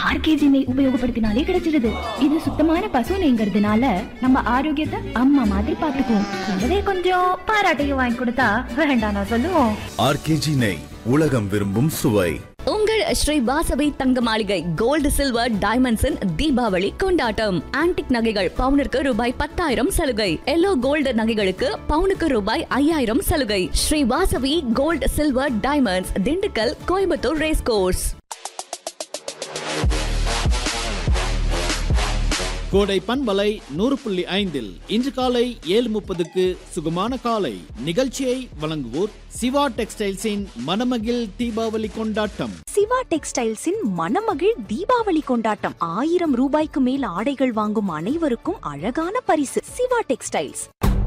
RKG நெய் உபயோகப்படுத்தினாலே கிடைச்சிடுது இது சுத்தமான பசு நெய்ங்கிறதுனால நம்ம ஆரோக்கியத்தை அம்மா மாதிரி பாத்துக்குவோம் கூடவே கொஞ்சம் பாராட்டையும் வாங்கி கொடுத்தா வேண்டாம் நான் சொல்லுவோம் ஆர்கேஜி நெய் உலகம் விரும்பும் சுவை உங்கள் ஸ்ரீ வாசவி தங்க மாளிகை கோல்டு சில்வர் டைமண்ட்ஸின் தீபாவளி கொண்டாட்டம் ஆன்டிக் நகைகள் பவுனுக்கு ரூபாய் பத்தாயிரம் சலுகை எல்லோ கோல்டு நகைகளுக்கு பவுனுக்கு ரூபாய் ஐயாயிரம் சலுகை Sri Vasavi gold silver diamonds Dindigul Coimbatore race course கோடை பண்பலை நூறு புள்ளி ஐந்தில் இன்று காலை ஏழு முப்பதுக்கு சுகமான காலை நிகழ்ச்சியை வழங்குவோர் சிவா டெக்ஸ்டைல்ஸின் மணமகிழ் தீபாவளி கொண்டாட்டம் சிவா டெக்ஸ்டைல்ஸின் மணமகிழ் தீபாவளி கொண்டாட்டம் ஆயிரம் ரூபாய்க்கு மேல் ஆடைகள் வாங்கும் அனைவருக்கும் அழகான பரிசு சிவா டெக்ஸ்டைல்ஸ்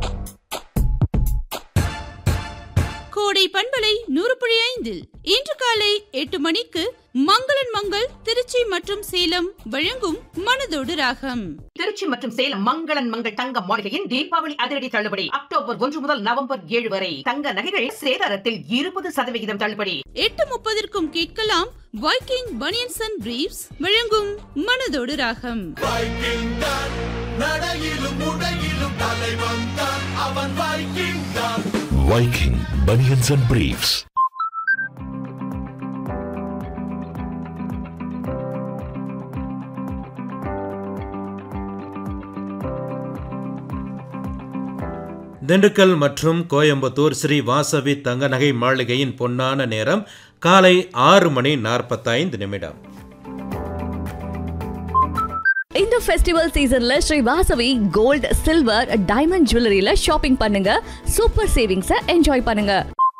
கோடை பண்பலை நூறு புள்ளி ஐந்தில் இன்று காலை எட்டு மணிக்கு மங்களன் மங்கள் திருச்சி மற்றும் சேலம் வழங்கும் மனதோடு ராகம் திருச்சி மற்றும் சேலம் மங்களன் மங்கள் தங்க மாளிகையின் தீபாவளி அதிரடி தள்ளுபடி அக்டோபர் ஒன்று முதல் நவம்பர் ஏழு வரை தங்க நகைகள் சேதாரத்தில் இருபது சதவிகிதம் தள்ளுபடி எட்டு முப்பதற்கும் கேட்கலாம் வைக்கிங் பனியன்ஸ் அண்ட் பிரீவ்ஸ் வழங்கும் மனதோடு ராகம் Viking Bunions and Briefs. Dindigul மற்றும் கோயம்புத்தூர் ஸ்ரீ வாசவி தங்க நகை மாளிகையின் பொன்னான நேரம் காலை ஆறு மணி நாற்பத்தைந்து நிமிடம் இந்த ஃபெஸ்டிவல் சீசன்ல Sri Vasavi gold silver diamond ஜுவல்லரியில ஷாப்பிங் பண்ணுங்க சூப்பர் சேவிங்ஸ என்ஜாய் பண்ணுங்க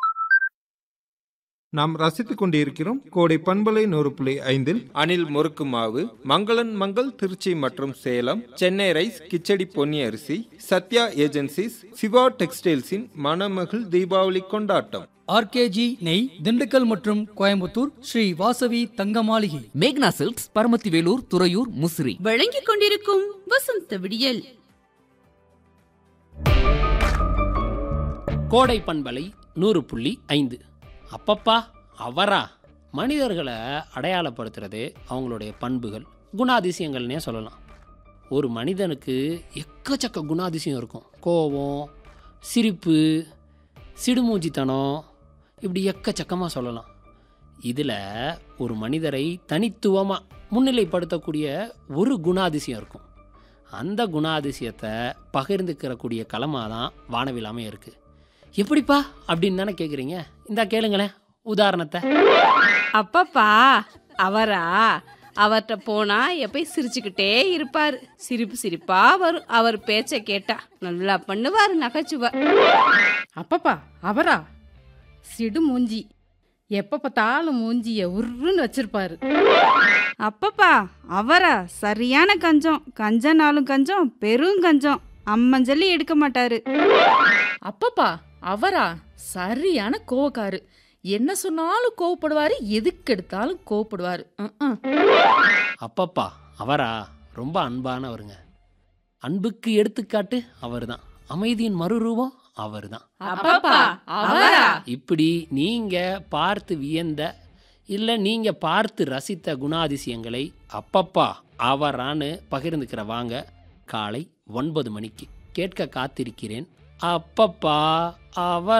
நாம் ரசித்துக் கொண்டிருக்கிறோம் கோடை பண்பலை நூறு புள்ளி ஐந்தில் அணில் முறுக்கு மாவு மங்களன் மங்கள் திருச்சி மற்றும் சேலம் சென்னை ரைஸ் கிச்சடி பொன்னி அரிசி சத்யா ஏஜென்சிஸ் சிவா டெக்ஸ்டைல்ஸின் மணமகள் தீபாவளி கொண்டாட்டம் ஆர்கேஜி நெய் திண்டுக்கல் மற்றும் கோயம்புத்தூர் ஸ்ரீ வாசவி தங்க மாளிகை மேக்னா சில்க்ஸ் பரமத்தி வேலூர் துறையூர் முசிறி வழங்கிக் கொண்டிருக்கும் வசந்த விடியல் கோடை பண்பலை நூறு புள்ளி ஐந்து அப்பப்பா அவரா மனிதர்களை அடையாளப்படுத்துறது அவங்களுடைய பண்புகள் குணாதிசயங்கள்னே சொல்லலாம் ஒரு மனிதனுக்கு எக்கச்சக்க குணாதிசயம் இருக்கும் கோபம் சிரிப்பு சிடுமூஞ்சித்தனம் இப்படி எக்கச்சக்கமாக சொல்லலாம் இதில் ஒரு மனிதரை தனித்துவமாக முன்னிலைப்படுத்தக்கூடிய ஒரு குணாதிசயம் இருக்கும் அந்த குணாதிசயத்தை பகிர்ந்துக்கிறக்கூடிய களமாக தான் வானவிலாமே இருக்குது எப்படிப்பா அப்படின்னு தானே கேட்குறீங்க இந்தா கேளுங்களேன் உதாரணத்தை அப்பப்பா அவரா அவர்கிட்ட போனா எப்பயும் சிரிச்சுக்கிட்டே இருப்பாரு சிரிப்பு சிரிப்பா வரும் அவர் பேச்ச கேட்டா நல்லா பண்ணுவாரு நகைச்சுவை அப்பப்பா அவரா சிடு மூஞ்சி எப்ப பார்த்தாலும் மூஞ்சிய உருன்னு வச்சிருப்பாரு அப்பப்பா அவரா சரியான கஞ்சம் கஞ்சனாலும் கஞ்சம் பெரும் கஞ்சம் அம்மஞ்சல்லி எடுக்க மாட்டாரு அப்பப்பா அவரா சரியான கோவக்காரு என்ன சொன்னாலும் கோவப்படுவாரு எதுக்கு எடுத்தாலும் கோவப்படுவாரு ம்ம். அப்பப்பா அவரா ரொம்ப அன்பானவருங்க அன்புக்கு எடுத்துக்காட்டு அவர்தான் அமைதியின் மறுரூபம் அவர்தான் அப்பப்பா அவரா இப்படி நீங்க பார்த்து வியந்த இல்லை நீங்க பார்த்து ரசித்த குணாதிசயங்களை அப்பப்பா அவரான்னு பகிர்ந்துக்கிற வாங்க காலை ஒன்பது மணிக்கு கேட்க காத்திருக்கிறேன் அப்பப்பா அவர்